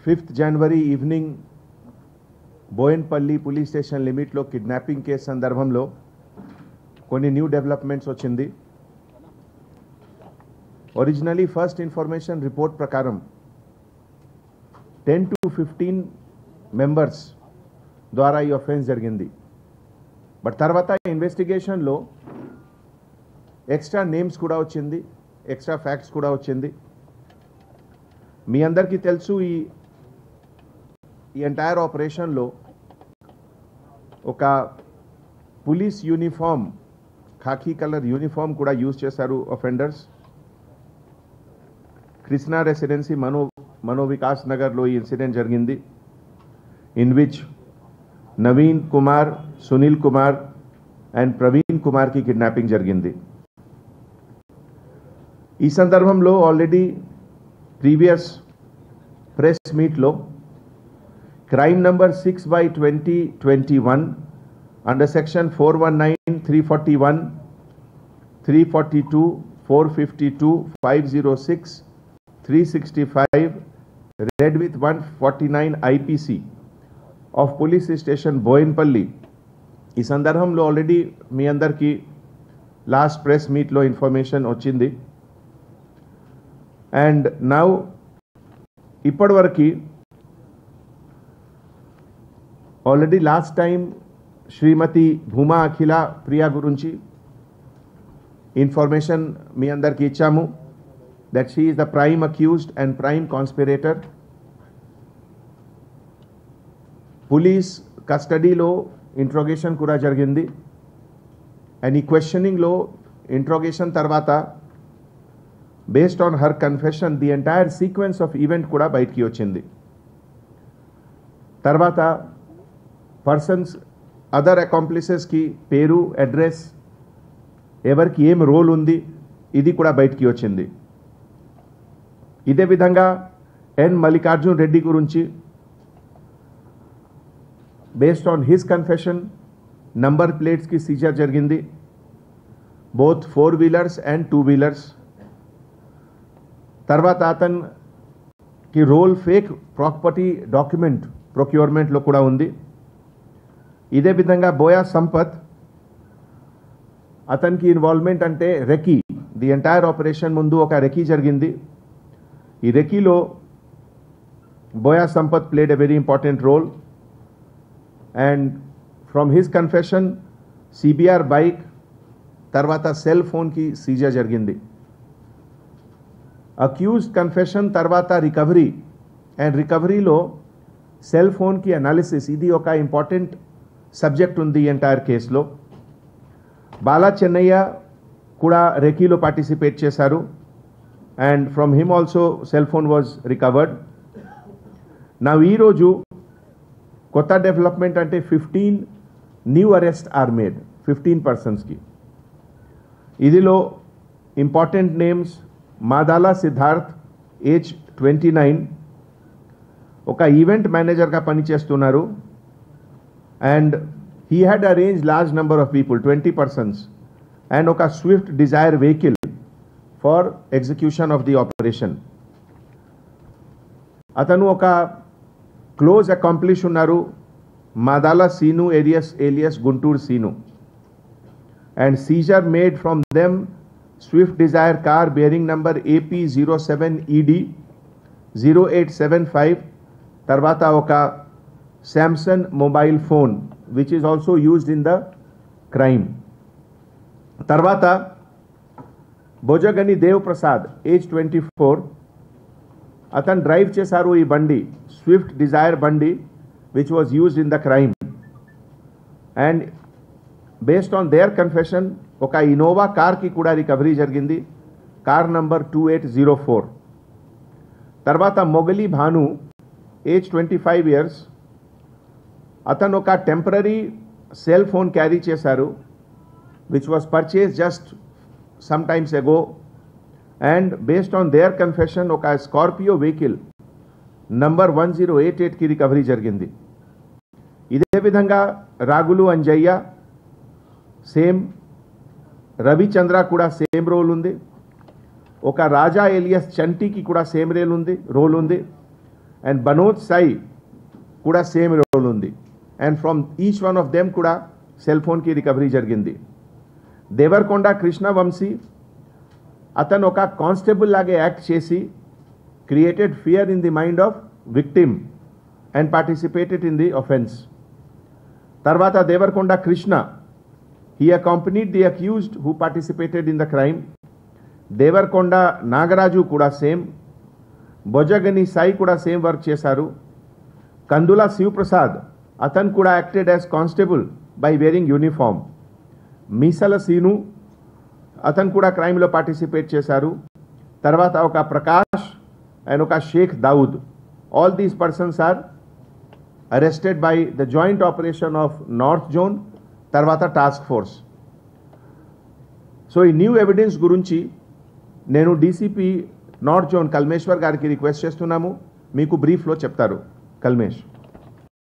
fifth January evening Bowenpally police station లిమిట్లో kidnapping case సందర్భంలో కొన్ని న్యూ డెవలప్మెంట్స్ వచ్చింది ఒరిజినలీ ఫస్ట్ ఇన్ఫర్మేషన్ రిపోర్ట్ ప్రకారం టెన్ టు ఫిఫ్టీన్ మెంబర్స్ ద్వారా ఈ ఒఫెన్స్ జరిగింది బట్ తర్వాత ఇన్వెస్టిగేషన్లో ఎక్స్ట్రా నేమ్స్ కూడా వచ్చింది ఎక్స్ట్రా ఫ్యాక్ట్స్ కూడా వచ్చింది మీ అందరికీ తెలుసు ఈ ఈ ఎంటైర్ ఆపరేషన్లో ఒక police uniform khaki colour uniform కూడా యూజ్ చేశారు అఫెండర్స్ కృష్ణా రెసిడెన్సీ మనో మనో వికాస్ నగర్లో ఈ ఇన్సిడెంట్ జరిగింది in which Naveen Kumar Sunil Kumar and Praveen కుమార్కి కిడ్నాపింగ్ జరిగింది ఈ సందర్భంలో ఆల్రెడీ ప్రీవియస్ ప్రెస్ మీట్లో crime number six by twenty twenty one under section four one nine three forty one three forty two four fifty two five zero six three sixty five read with one forty nine IPC of police station Bowenpally ఈ సందర్భంలో already మీ అందరికీ last press మీట్లో information వచ్చింది and now ఇప్పటివరకు already last time Shrimati Bhuma Akhila Priya గురించి information మీ అందరికీ ఇచ్చాము that she is the prime accused and prime conspirator police కస్టడీలో ఇంట్రోగేషన్ కూడా జరిగింది అండ్ ఈ క్వశ్చనింగ్లో ఇంట్రోగేషన్ తర్వాత based on her confession the entire sequence of event కూడా బయటికి వచ్చింది తర్వాత పర్సన్స్ అదర్ అకాంప్లిసెస్కి పేరు అడ్రస్ ఎవరికి ఏం రోల్ ఉంది ఇది కూడా బయటికి వచ్చింది ఇదే విధంగా ఎన్ మల్లికార్జున్ రెడ్డి గురించి based on his confession number ప్లేట్స్కి సీజర్ జరిగింది both four wheelers and two wheelers తర్వాత అతనికి రోల్ ఫేక్ ప్రాపర్టీ డాక్యుమెంట్ ప్రొక్యూర్మెంట్లో కూడా ఉంది ఇదే విధంగా బోయా సంపత్ అతనికి ఇన్వాల్వ్మెంట్ అంటే రెకీ ది ఎంటైర్ ఆపరేషన్ ముందు ఒక రెకీ జరిగింది ఈ రెకీలో Boya Sampath played a very important role and from his confession CBR bike తర్వాత సెల్ ఫోన్కి సీజర్ జరిగింది అక్యూజ్డ్ కన్ఫెషన్ తర్వాత రికవరీ అండ్ రికవరీలో సెల్ ఫోన్కి అనాలిసిస్ ఇది ఒక ఇంపార్టెంట్ సబ్జెక్ట్ ఉంది ఎంటైర్ కేసులో బాలా చెన్నయ్య కూడా రెకీలో పార్టిసిపేట్ చేశారు and from him also cell phone was recovered నా ఈరోజు కొత్త డెవలప్మెంట్ అంటే fifteen new arrest are made fifteen పర్సన్స్కి ఇదిలో important names Madala Siddharth age twenty nine ఒక ఈవెంట్ మేనేజర్గా పనిచేస్తున్నారు and he had arrange large number of people twenty persons and ఒక Swift Dzire vehicle for execution of the operation అతను ఒక close accomplice ఉన్నారు Madala Seenu alias alias Guntur scene and seizure made from them Swift Dzire car bearing number AP zero seven ED zero eight seven five తర్వాత ఒక Samsung mobile phone which is also used in the crime తర్వాత Bhojagani Dev Prasad age twenty four అతను drive చేశారు ఈ బండి Swift Dzire బండి which was used in the crime and based on their confession ఒక Innova కార్కి కూడా రికవరీ జరిగింది car number two eight zero four తర్వాత మొగలి Bhanu age twenty five years అతను ఒక టెంపరీ సెల్ ఫోన్ క్యారీ చేశారు which was purchase just some times ago and based on their confession ఒక Scorpio vehicle number one zero eight ఎయిట్కి recovery జరిగింది ఇదే విధంగా రాగులు అంజయ్య సేమ్ రవిచంద్ర కూడా సేమ్ రోల్ ఉంది ఒక రాజా ఎలియస్ చంటికి కూడా సేమ్ రేల్ ఉంది రోల్ ఉంది అండ్ బనోద్ సాయి కూడా సేమ్ రోల్ ఉంది and from each one of them కూడా సెల్ ఫోన్కి రికవరీ జరిగింది దేవరకొండ కృష్ణ వంశీ అతను ఒక కానిస్టేబుల్ లాగే యాక్ట్ చేసి created fear in the mind of victim and participated in the offence తర్వాత Devarakonda Krishna he accompanied the accused who participated in the crime Devarakonda Nagaraju కూడా same బొజగని Sai కూడా సేమ్ వర్క్ చేశారు కందుల శివప్రసాద్ అతను కూడా acted as constable by wearing uniform Meesala Seenu అతను కూడా క్రైమ్లో participate చేశారు తర్వాత ఒక ప్రకాష్ అండ్ ఒక Sheikh Dawood all these persons are arrested by the joint operation of North Zone తర్వాత టాస్క్ ఫోర్స్ సో ఈ న్యూ ఎవిడెన్స్ గురించి నేను డీసీపీ నార్త్ జోన్ కల్మేశ్వర్ గారికి రిక్వెస్ట్ చేస్తున్నాము మీకు బ్రీఫ్లో చెప్తారు కల్మేష్